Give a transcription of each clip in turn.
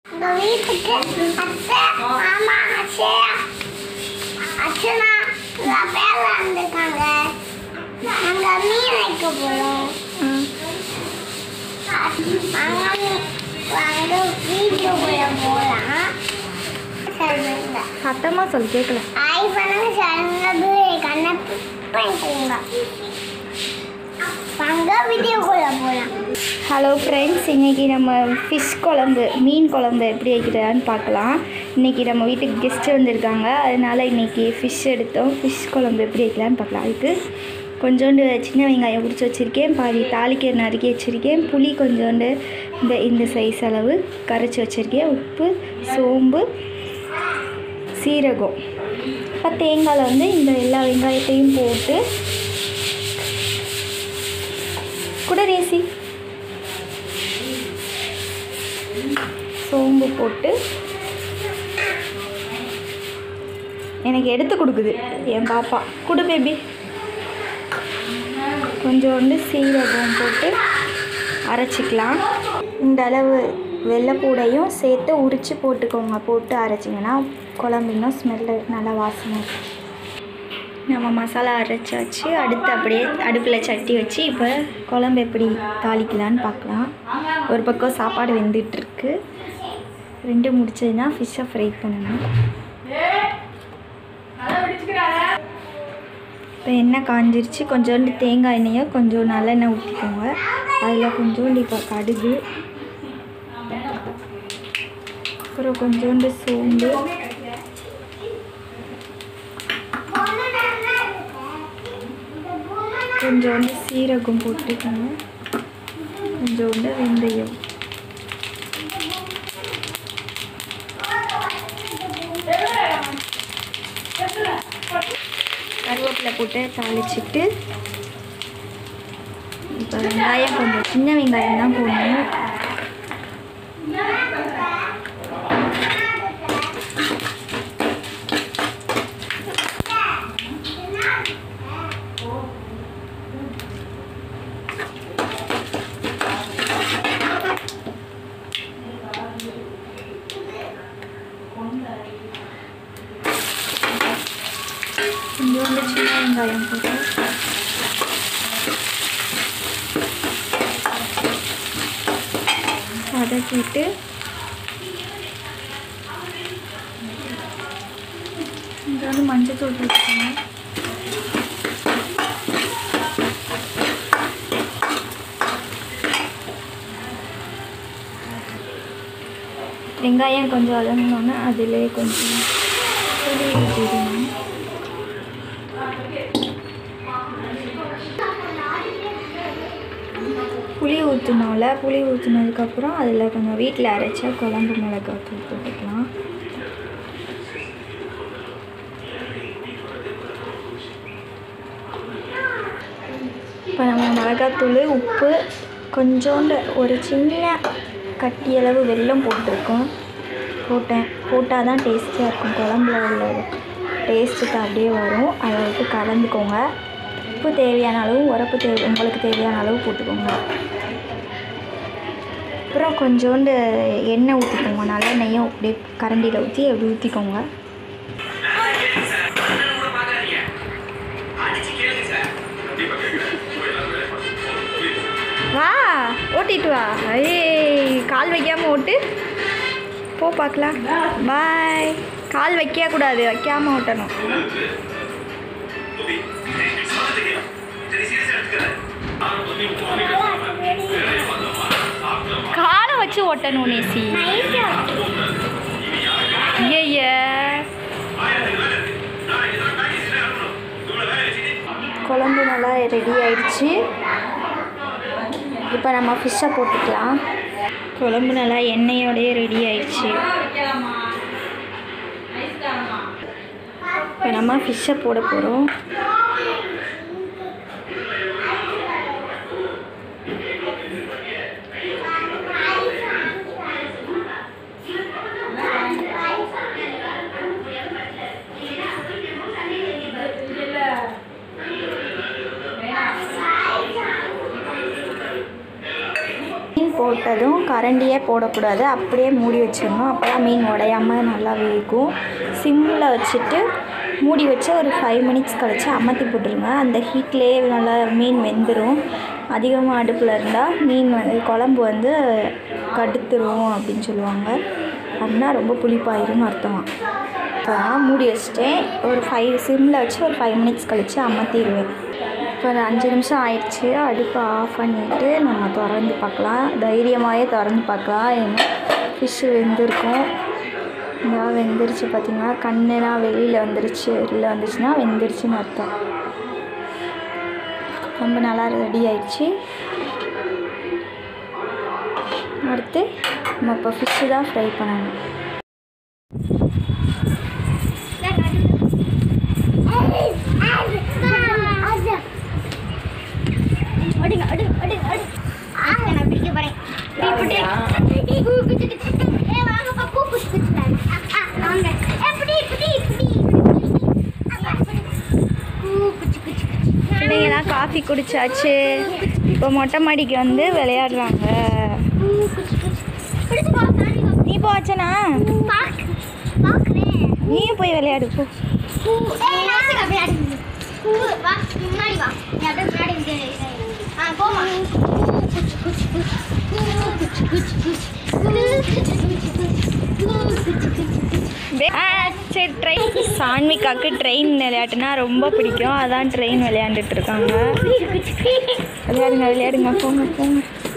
எங்க வீட்டுக்கு அத்தை மாமா அச்சயா அச்சனா எல்லாம் பேர் வந்திருக்காங்க நாங்க மீன் வைக்க போறோம் நாங்க வந்து வீட்டுக்குள்ள போலாம் சொல்லுங்க சத்தமாக சொல்லு கேட்கல ஐ பண்ணுங்க சொல்லுங்க கண்ணை பண்ணிக்கோங்க வாங்க வீடியோக்குள்ள போலாம் ஹலோ ஃப்ரெண்ட்ஸ் இன்றைக்கி நம்ம ஃபிஷ் குழம்பு மீன் குழம்பு எப்படி வைக்கிறதான்னு பார்க்கலாம் இன்றைக்கி நம்ம வீட்டுக்கு கெஸ்ட்டு வந்திருக்காங்க அதனால் இன்றைக்கி ஃபிஷ் எடுத்தோம் ஃபிஷ் குழம்பு எப்படி வைக்கலான்னு பார்க்கலாம் அதுக்கு கொஞ்சோண்டு சின்ன வெங்காயம் உரிச்சு வச்சுருக்கேன் பாதி தாளிக்க நறுக்கி வச்சுருக்கேன் புளி கொஞ்சோண்டு இந்த இந்த சைஸ் அளவு கரைச்சி வச்சுருக்கேன் உப்பு சோம்பு சீரகம் இப்போ தேங்காயில் வந்து இந்த எல்லா வெங்காயத்தையும் போட்டு கூட ரேசி சோம்பு போட்டு எனக்கு எடுத்து கொடுக்குது என் பாப்பா குடு பேபி கொஞ்சோண்டு சீரகம் போட்டு அரைச்சிக்கலாம் இந்த அளவு வெள்ளைப்பூடையும் சேர்த்து உரித்து போட்டுக்கோங்க போட்டு அரைச்சிங்கன்னா குழம்பு இன்னும் ஸ்மெல்லு நல்லா வாசனை இருக்கும். நம்ம மசாலா அரைச்சாச்சு அடுத்து அப்படியே அடுப்பில் சட்டி வச்சு இப்போ குழம்பு எப்படி தாளிக்கலான்னு பார்க்கலாம் ஒரு பக்கம் சாப்பாடு வெந்துட்டுருக்கு ரெண்டு முடிச்சதுன்னா ஃபிஷ்ஷை ஃப்ரை பண்ணணும் இப்போ எண்ணெய் காஞ்சிருச்சு கொஞ்சோண்டு தேங்காய் எண்ணெயை கொஞ்சம் நல்லெண்ணெய் ஊற்றிக்கோங்க அதில் கொஞ்சோண்டு இப்போ கடுகு அப்புறம் கொஞ்சோண்டு சோம்பு கொஞ்சோண்டு சீரகம் போட்டுக்கோங்க கொஞ்சோண்டு வெந்தயம் கருவேப்பிலை போட்டு தாளிச்சிட்டு இப்போ வெங்காயம் கொஞ்சம் சின்ன வெங்காயம் தான் போடணும் கொஞ்சோண்டு சின்ன வெங்காயம் போட்டு வதக்கிட்டு கொஞ்சோண்டு மஞ்சள் தூள் போட்டுக்கோங்க வெங்காயம் கொஞ்சம் வதங்கினோன்னே அதிலே கொஞ்சம் புளி ஊற்றிடணும் புளி ஊற்றினோம்ல புளி ஊற்றினதுக்கப்புறம் அதில் கொஞ்சம் வீட்டில் அரைச்ச குழம்பு மிளகாய் தூள் போட்டுக்கலாம் இப்போ நம்ம மிளகாத்தூள் உப்பு கொஞ்சோண்டு ஒரு சின்ன கட்டியளவு வெல்லம் போட்டிருக்கோம் போட்டேன் போட்டால் தான் டேஸ்டியாக இருக்கும் குழம்புல உள்ள டேஸ்ட்டுக்கு அப்படியே வரும் அதை விட்டு கலந்துக்கோங்க உப்பு தேவையான அளவு உரப்பு தேவை உங்களுக்கு தேவையான அளவு போட்டுக்கோங்க அப்புறம் கொஞ்சோண்டு எண்ணெய் ஊற்றிக்கோங்க நல்லெண்ணெயும் அப்படியே கரண்டியில் ஊற்றி அப்படி ஊற்றிக்கோங்க வா ஓட்டிட்டு வா ஏய் கால் வைக்காமல் ஓட்டு போ பார்க்கலாம் பாய் கால் வைக்க கூடாது வைக்காமல் ஓட்டணும் காலை வச்சு ஓட்டணும் நேசி ஐய குழம்பு நல்லா ரெடி ஆயிடுச்சு இப்போ நம்ம ஃபிஷ்ஷை போட்டுக்கலாம் குழம்பு நல்லா எண்ணெயோடயே ரெடி ஆயிடுச்சு இப்போ நம்ம ஃபிஷ்ஷை போட போகிறோம் மீன் போட போட்டதும் கரண்டியே போடக்கூடாது அப்படியே மூடி வச்சிடணும் அப்போ தான் மீன் உடையாம நல்லா வேகும் சிம்மில் வச்சுட்டு மூடி வச்சு ஒரு ஃபைவ் மினிட்ஸ் கழிச்சு அமர்த்தி போட்டுருங்க அந்த ஹீட்லேயே நல்லா மீன் வெந்துடும் அதிகமாக அடுப்பில் இருந்தால் மீன் வந்து குழம்பு வந்து கடுத்துரும் அப்படின்னு சொல்லுவாங்க அப்படின்னா ரொம்ப புளிப்பாயிரும்னு அர்த்தமா இப்போ நான் மூடி வச்சுட்டேன் ஒரு ஃபைவ் சிம்மில் வச்சு ஒரு ஃபைவ் மினிட்ஸ் கழித்து அமர்த்திடுவேன் இப்போ ஒரு அஞ்சு நிமிஷம் ஆயிடுச்சு அடுப்பை ஆஃப் பண்ணிவிட்டு நம்ம திறந்து பார்க்கலாம் தைரியமாகவே திறந்து பார்க்கலாம் ஏன்னா ஃபிஷ்ஷு வெந்திருக்கும் இந்த வெந்துருச்சு பார்த்தீங்கன்னா கண்ணெல்லாம் வெளியில் வந்துருச்சு வெளியில் வந்துருச்சுன்னா வெந்துருச்சுன்னு அர்த்தம் ரொம்ப நல்லா ரெடி ஆயிடுச்சு அடுத்து நம்ம இப்போ ஃபிஷ்ஷு தான் ஃப்ரை பண்ணணும் அடிங்க அடி அடி அடி நான் பிடிக்க போறேன் பிடி பிடி ஏ வாங்கப்பா பூ குச்சி குச்சிட்டாங்க வாங்க ஏ பிடி பிடி பிடி பூ குச்சி குச்சி குச்சி பிள்ளைங்களாம் காஃபி குடிச்சாச்சு இப்போ மொட்டை மாடிக்கு வந்து விளையாடுறாங்க பூ குச்சி குச்சி பிடிச்சு பா தாண்டி வா நீ போச்சனா பாக் பாக்குறேன் நீயும் போய் விளையாடு போ பூ ஏய் நாசி அப்படியே அடி பூ வா முன்னாடி வா நீ அப்படியே முன்னாடி வந்து ஆ போமா குச்சி குச்சி குச்சி குச்சி குச்சி குச்சி குச்சி குச்சி குச்சி ஆ சரி ட்ரெயின் சான்விகாக்கு ட்ரெயின் விளையாட்டுனா ரொம்ப பிடிக்கும் அதான் ட்ரெயின் விளையாண்டுட்டு இருக்காங்க விளையாடுங்க விளையாடுங்க போங்க போங்க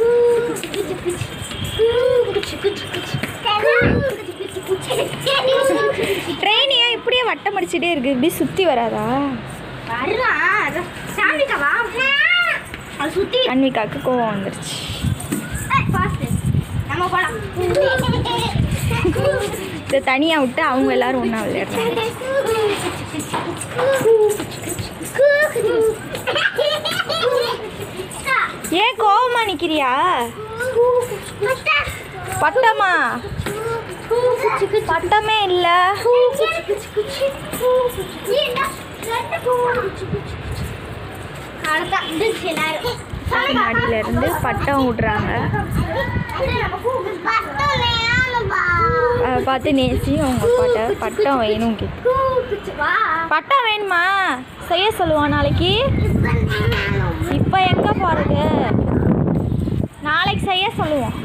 ட்ரெயின் ஏன் இப்படியே வட்டம் அடிச்சுட்டே இருக்கு இப்படி சுற்றி வராதா சான்விகாக்கு கோவம் வந்துருச்சு இதை தனியாக விட்டு அவங்க எல்லாரும் ஒன்றா விளையாடுறாங்க ஏன் கோவமா நிற்கிறியா பட்டமா பட்டமே இல்லை மாடியில இருந்து பட்டம் விடுறாங்க அதை பார்த்து நேசி அவங்க பாட்ட பட்டம் வேணும் கேக்கு பட்டம் வேணுமா செய்ய சொல்லுவான் நாளைக்கு இப்போ எங்கே போகிறது நாளைக்கு செய்ய சொல்லுவோம்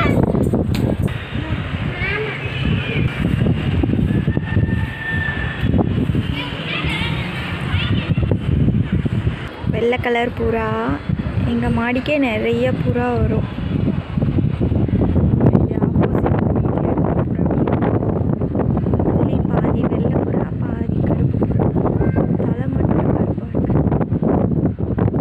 வெள்ளை கலர் புறா எங்கள் மாடிக்கே நிறைய புறா வரும் இது opposite வீட்ல இருக்க புறா. அதுலயும் பாதி வெள்ளை புறா பாதி கருப்பு புறா தலை மட்டும் கருப்பாக இருக்கு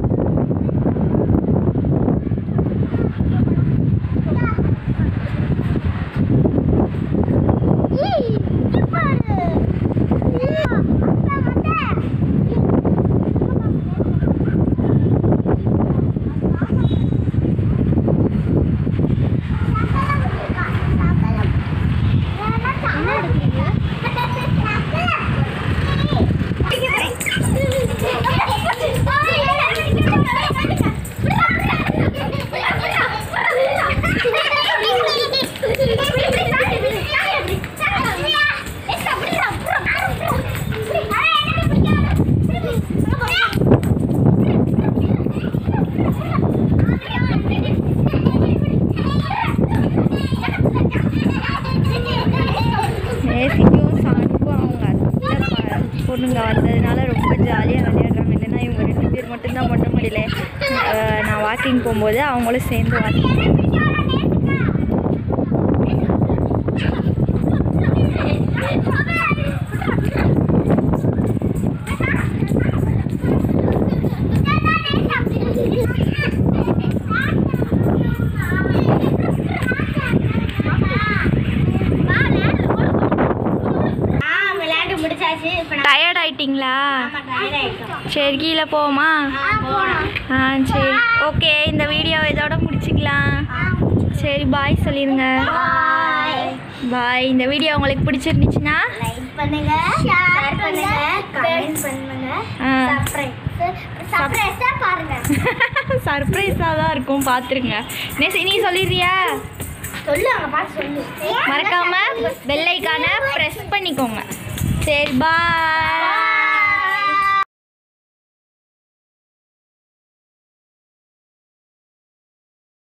நேசிக்கும் சாணுக்கும் அவங்க அத்தை ப- பொண்ணுங்க வந்ததுனால ரொம்ப ஜாலியாக விளையாடுறாங்க இல்லைன்னா இவங்க ரெண்டு பேர் மட்டும்தான் மொட்டை மாடியில் அஹ், நான் வாக்கிங் போகும்போது அவங்களும் சேர்ந்து வாக்கிங் விளையாண்டு முடிச்சாச்சு இப்ப நான் டயர்ட் ஆயிட்டிங்களா ஆமா, tired ஆயிட்டோம். சரி கீழே போவோமா ஆ, போலாம். ஆ சரி ஓகே இந்த வீடியோ இதோட முடிச்சுக்கலாம் சரி பாய் சொல்லிடுங்க Bye. பாய் இந்த வீடியோ உங்களுக்கு பிடிச்சிருந்துச்சுன்னா லைக் பண்ணுங்க ஷேர் பண்ணுங்க கமெண்ட் பண்ணுங்க ஆ. சப்ஸ்கிரைப் சப்ஸ்கிரைப் பாருங்க சர்ப்ரைஸாக தான் இருக்கும் பார்த்துருங்க நெஸ் நீ சொல்லிடுறியா சொல்லு அங்க பார்த்து சொல்லு மறக்காம பெல் ஐக்கானை ப்ரெஸ் பண்ணிக்கோங்க சரி பாய்